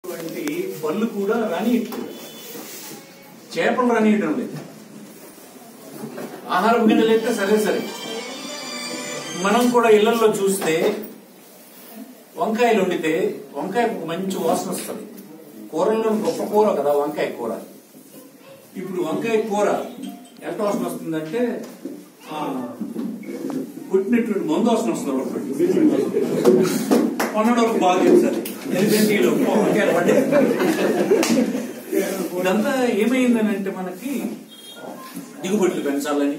వంటి బళ్ళు కూడా రానియట్లేదు చేపలు రానియడం లేదు ఆహారం గిన్నెలు అయితే సరే సరే మనం కూడా ఇళ్లలో చూస్తే వంకాయలు వండితే వంకాయ మంచి వాసన వస్తుంది కూరల్లో గొప్ప కూర కదా వంకాయ కూర ఇప్పుడు వంకాయ కూర ఎంత వాసన వస్తుందంటే ఆ, పుట్టినటువంటి మందు వాసన వస్తుంది ఒకటి కొనడం బాగా చేస్తారు ఎందుకంటే వీళ్ళు ఒక్క వంకాయలు పడ్డాయి ఇదంతా ఏమైందని అంటే మనకి దిగుబడులు పెంచాలని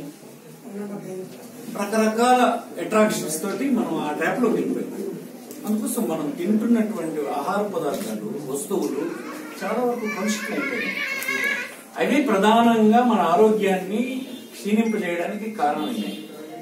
రకరకాల అట్రాక్షన్స్ తోటి మనం ఆ ట్రాప్ లో వెళ్ళిపోయాం అందుకోసం మనం తింటున్నటువంటి ఆహార పదార్థాలు వస్తువులు చాలా వరకు కలుషితం అయిపోయాయి అవి ప్రధానంగా మన ఆరోగ్యాన్ని క్షీణింపజేయడానికి కారణమైనాయి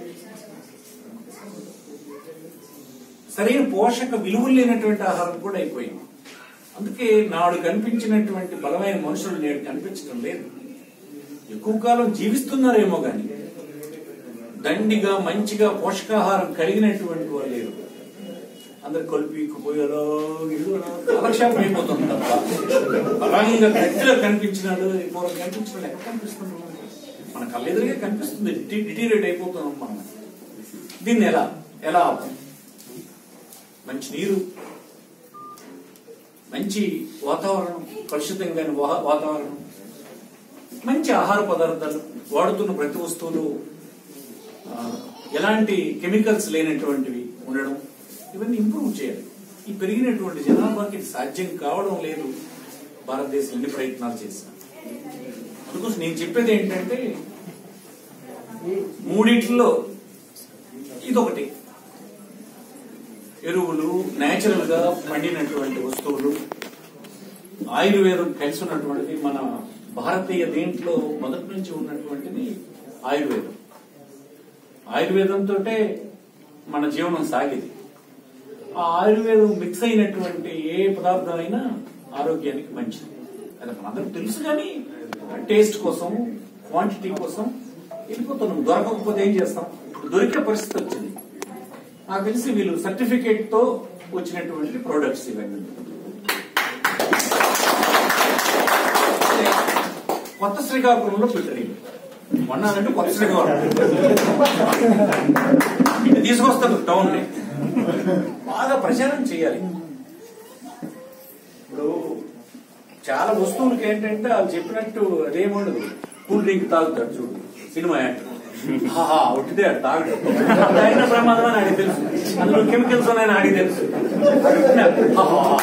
సరైన పోషక విలువలు లేనటువంటి ఆహారం కూడా అయిపోయింది అందుకే నాడు కనిపించినటువంటి బలమైన మనుషులు నేడు కనిపించడం లేదు ఎక్కువ కాలం జీవిస్తున్నారేమో గాని దండిగా మంచిగా పోషకాహారం కలిగినటువంటి వాళ్ళు లేరు అందరు కలిపిపోయాలో ఇల్లు కాలక్షేపం అయిపోతుంది తప్ప బలంగా గట్టిగా కనిపించినాడు పూర్వం కనిపించినాడు ఎక్కడ కనిపిస్తున్నాడు మన కళ్ళెదురుగా కనిపిస్తుంది డిటీరేట్ అయిపోతున్నాం మనం దీన్ని ఎలా ఎలా ఆపాలి? మంచి నీరు మంచి వాతావరణం కలుషితం కాని వా- వాతావరణం మంచి ఆహార పదార్థాలు వాడుతున్న ప్రతి వస్తువులు ఆ, ఎలాంటి కెమికల్స్ లేనటువంటివి ఉండడం ఇవన్నీ ఇంప్రూవ్ చేయాలి ఈ పెరిగినటువంటి జనాభాకి ఇది సాధ్యం కావడం లేదు భారతదేశం ఎన్ని ప్రయత్నాలు చేసినా అందుకోసం నేను చెప్పేది ఏంటంటే మూడిట్లో ఇదొకటి ఎరువులు నేచురల్ గా పండినటువంటి వస్తువులు ఆయుర్వేదం కలిసి ఉన్నటువంటిది మన భారతీయ దీంట్లో మొదటి నుంచి ఉన్నటువంటిది ఆయుర్వేదం ఆయుర్వేదంతో మన జీవనం సాగేది ఆ ఆయుర్వేదం మిక్స్ అయినటువంటి ఏ పదార్థం అయినా ఆరోగ్యానికి మంచిది అది మనందరికి తెలుసు కానీ టేస్ట్ కోసం క్వాంటిటీ కోసం వెళ్ళిపోతున్నాం దొరకకపోతే ఏం చేస్తాం ఇప్పుడు దొరికే పరిస్థితి వచ్చింది నాకు తెలిసి వీళ్ళు సర్టిఫికేట్ తో వచ్చినటువంటి ప్రొడక్ట్స్ ఇవన్నీ కొత్త శ్రీకాకుళంలో పెట్టారు ఇవి. మొన్నానంటే కొత్త శ్రీకాకుళం ఇది తీసుకొస్తారు టౌన్ ని బాగా ప్రచారం చేయాలి ఇప్పుడు చాలా వస్తువులకి ఏంటంటే వాళ్ళు చెప్పినట్టు అదేముండదు కూల్ డ్రింక్ తాగుతాడు చూడు సినిమా యాక్టర్ ఆహా ఉట్టిదే అది తాగడు తాగిన ప్రమాదం అని ఆడికి తెలుసు అందులో కెమికల్స్ ఉన్నాయని ఆడికి తెలుసు ఆహా.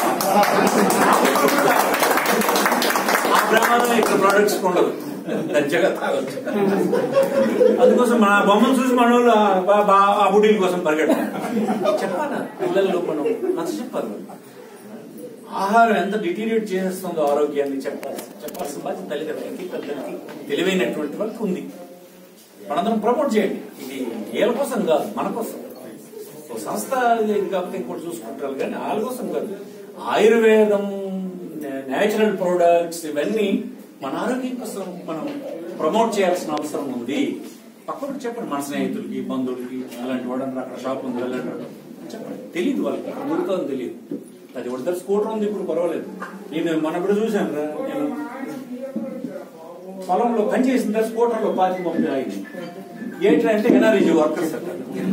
ఆ ప్రమాదం ఇక్కడ ప్రొడక్ట్స్ ఉండదు దర్జాగా తాగొచ్చు అందుకోసం మన బొమ్మను చూసి మన వాళ్ళు ఆ బా- బా- ఆ బుడ్డీల కోసం పరిగెడతారు చెప్పాలా పిల్లల్లో మనం నచ్చ చెప్పాలి వాళ్ళు. ఆహారం ఎంత డిటీరియేట్ చేసేస్తుందో ఆరోగ్యాన్ని చెప్పాలి చెప్పాల్సిన బాధ్యత తల్లిదండ్రులకి పెద్దలకి తెలివైనటువంటి వాళ్ళకి ఉంది మనందరం ప్రమోట్ చేయండి ఇది ఏళ్ళ కోసం కాదు మన కోసం ఓ సంస్థ ఇది కాకపోతే ఇంకోటి చూసుకుంటారు కానీ వాళ్ళ కోసం కాదు ఆయుర్వేదం నేచురల్ ప్రొడక్ట్స్ ఇవన్నీ మన ఆరోగ్యం కోసం మనం ప్రమోట్ చేయాల్సిన అవసరం ఉంది పక్కన చెప్పండి మన స్నేహితులకి బంధువులకి అలాంటి వాడని అక్కడ షాప్ ఉంది వెళ్ళండి చెప్పండి తెలియదు వాళ్ళకి అక్కడ దొరుకుతుందో తెలియదు అది ఒకటి స్కూటర్ ఉంది ఇప్పుడు పర్వాలేదు నేను మన ఇప్పుడు చూశాను రా నేను పొలంలో పని చేసిన తర్వాత స్కూటర్ లో పాతి పంపి ఆగింది ఏంటంటే అంటే ఎన్ఆర్ఈజీ వర్కర్స్ అంటారు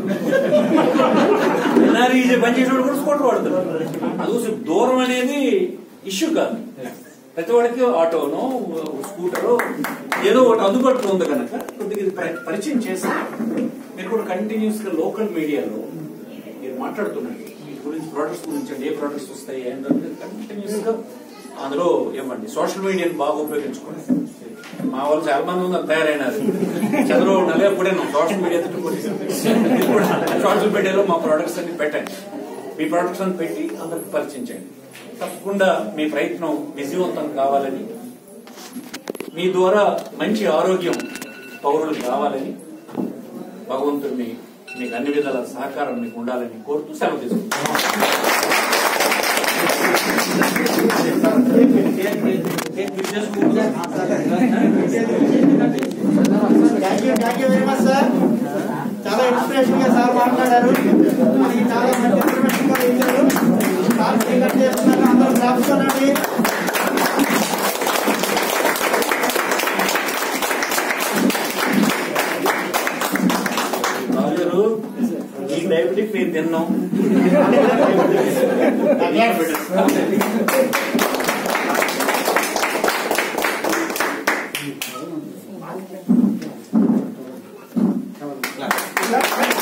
ఎన్ఆర్ఈజీ పని చేసేవాడు కూడా స్కూటర్ వాడతారు అది చూసి దూరం అనేది ఇష్యూ కాదు ప్రతి వాడికి ఆటోనో స్కూటరో ఏదో ఒకటి అందుబాటులో ఉంది కనుక కొద్దిగా ఇది పరి- పరిచయం చేసి మీరు కూడా కంటిన్యూస్ గా లోకల్ మీడియాలో మీరు మాట్లాడుతున్నారు మీ గురించి ప్రోడక్ట్స్ గురించి అంటే ఏ ప్రోడక్ట్స్ వస్తాయి ఏంటంటే కంటిన్యూస్ గా అందులో ఇవ్వండి సోషల్ మీడియాని బాగా ఉపయోగించుకోండి మా వాళ్ళు చాలా మంది ఉన్నారు తయారైనారు చంద్రబాబు నలే కూడా సోషల్ మీడియా సోషల్ మీడియాలో మా ప్రోడక్ట్స్ అన్ని పెట్టండి మీ ప్రోడక్ట్స్ అని పెట్టి అందరికి పరిచయించండి తప్పకుండా మీ ప్రయత్నం విజయవంతం కావాలని మీ ద్వారా మంచి ఆరోగ్యం పౌరులకు కావాలని భగవంతుడిని మీకు అన్ని విధాల సహకారం మీకు ఉండాలని కోరుతూ సెలవు తీసుకుంటాను thank you thank you very much sir చాలా ఇన్స్పిరేషన్ గా సార్ మాట్లాడారు మనకి చాలా మంచి ఇన్ఫర్మేషన్ కూడా ఇచ్చారు సార్ చేస్తున్నారు అందరూ కూర్చోనండి రాజుగారు ఈ డయాబెటిక్ నేను తిన్నాం Clap.